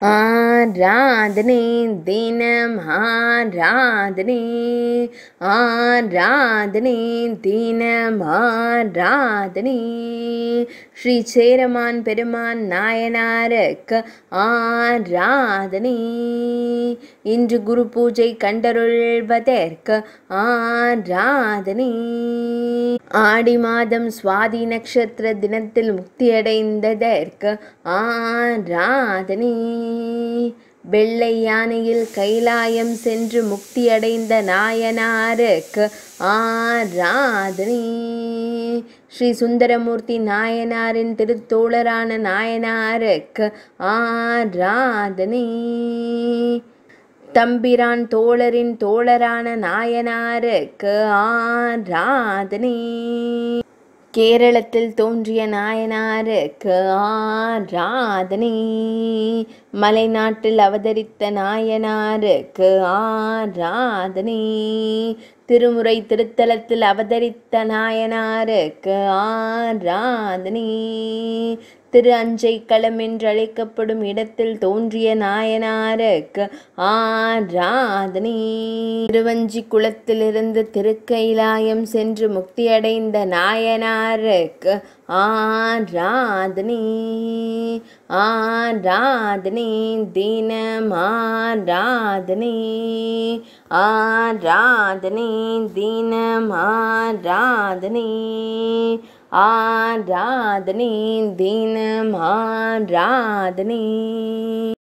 ஆராதனை தினம் ஆராதனை ஆராதனை தினம் ஆராதனை ஸ்ரீ சேரமான் பெருமான் நாயனாருக்கு ஆராதனை இன்று குரு பூஜை கண்டருள்வதற்கு ஆராதனை ஆடி மாதம் சுவாதி நட்சத்திர தினத்தில் முக்தியடைந்ததற்கு ஆராதனை வெள்ளை யானையில் கைலாயம் சென்று முக்தியடைந்த நாயனாருக்கு ஆராதனை ஸ்ரீ சுந்தரமூர்த்தி நாயனாரின் திருத்தோழரான நாயனாருக்கு ஆராதனை தம்பிரான் தோழரின் தோழரான நாயனாருக்கு ஆராதனை கேரளத்தில் தோன்றிய நாயனாருக்கு ஆராதனை மலைநாட்டில் அவதரித்த நாயனாருக்கு ஆராதனை திருமுறை திருத்தலத்தில் அவதரித்த நாயனாருக்கு ஆராதனை திரு அஞ்சை களம் என்று அழைக்கப்படும் இடத்தில் தோன்றிய நாயனாருக்கு ஆராதனை திருவஞ்சி குளத்திலிருந்து திருக்கைலாயம் சென்று முக்தியடைந்த நாயனாருக்கு ஆராதனை ஆராதனை தினம் ஆராதனை ஆராதனை தினம் ஆராதனை ஆராதனை தினம் ஆராதனை